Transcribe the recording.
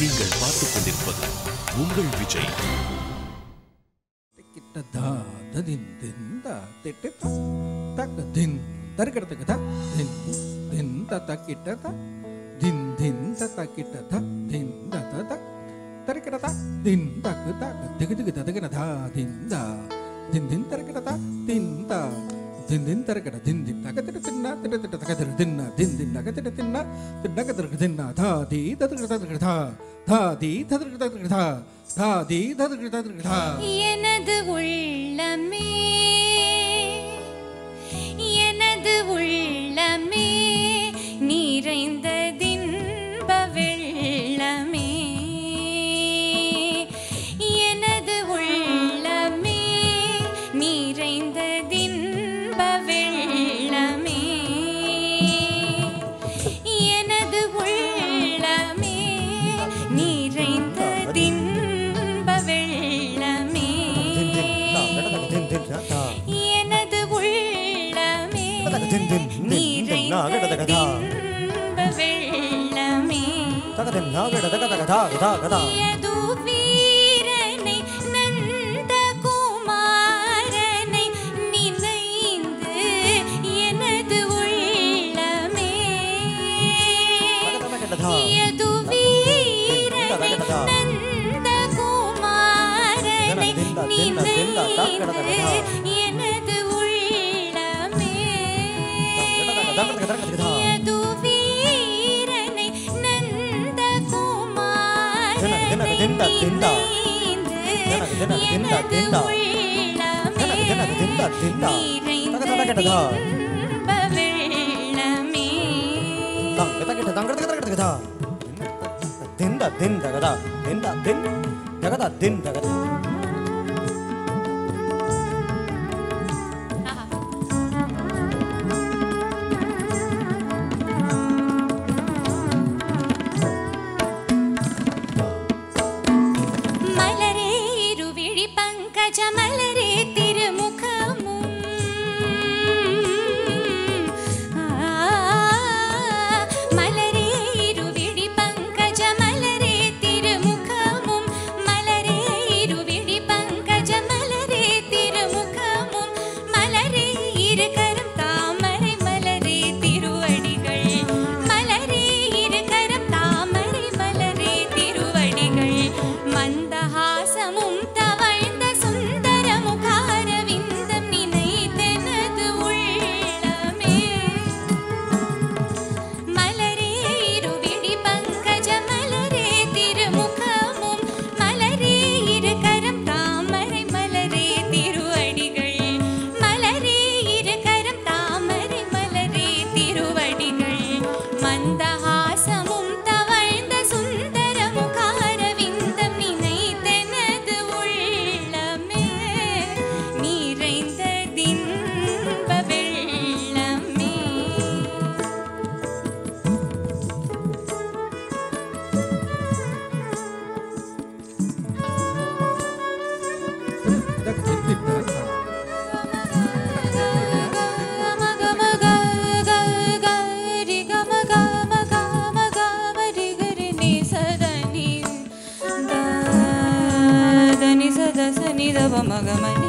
நீங்கள் பார்த்துக் கொண்டிருப்பது உங்கள் விஜய் கிட்ட தா ததின் தின் தா திட்டு தா தக்க தின் தருக்கிறதுக்கு தா தின் தின் த த கிட்ட தா தின் தின் த த கிட்ட தா தின் த த த தருக்கிற தா தின் தக்கு தக்கு திகு திகு ததுகிற தா தின் தா தின் தின் தருக்கிற தா தின் தா தின் தின் தருக்கிற தின் தின் தக திட்டு தின்னா திட்டு திட்டு தக திரு தின்னா தின் தின் தக திட்டு தின்னா தின்னக திருக்கு தின்னா தா தி ததுகிற ததுகிற தா தா தி ததுகிற ததுகிற தா தா தி ததுகிற ததுகிற தா எனது உள்ளமே எனது உள்ளமே நிறைந்ததின்ப வெள்ளமே எனது உள்ளமே நிறைந்ததின்ப வெள்ளமே எனது உள்ளமே நிறைந்ததின்ப வெள்ளமே எனது உள்ளமே நிறைந்ததின்ப வெள்ளமே யது வீரனை நந்தகுமாரனை நினைந்து எனது உள்ளமே யது வீரனை நந்தகுமாரனை நினைந்து எனது உள்ளமே யது வீரனை நந்தகுமாரனை நினைந்து எனது உள்ளமே நிறைந்த இன்ப வெள்ளமே மலரே இருவிழி பங்கஜ மலரே திருமுகமும் ஆ, மலரே இருவிழி பங்கஜ மலரே திருமுகமும் மலரே இருவிழி பங்கஜ மலரே திருமுகமும் மலரே இருக்கரம் தாமரை மலரே திருவடிகள் மலரே இருக்கரம் தாமரை மலரே திருவடிகள் மந்தஹாசமும் தவழ்ந்த சுந்தர முகாரவிந்தம் நினைத்தெனது உள்ளமே மலரே இருவிழி பங்கஜ மலரே திருமுகமும் மலரே இருக்கரம் தாமரை மலரே திருவடிகள் மலரே இருக்கரம் தாமரை மலரே திருவடிகள் மந்தஹாசமும் தவழ்ந்த சுந்தர முகாரவிந்தம் நினைத்தெனது உள்ளமே நிறைந்ததின்ப வெள்ளமே మగమని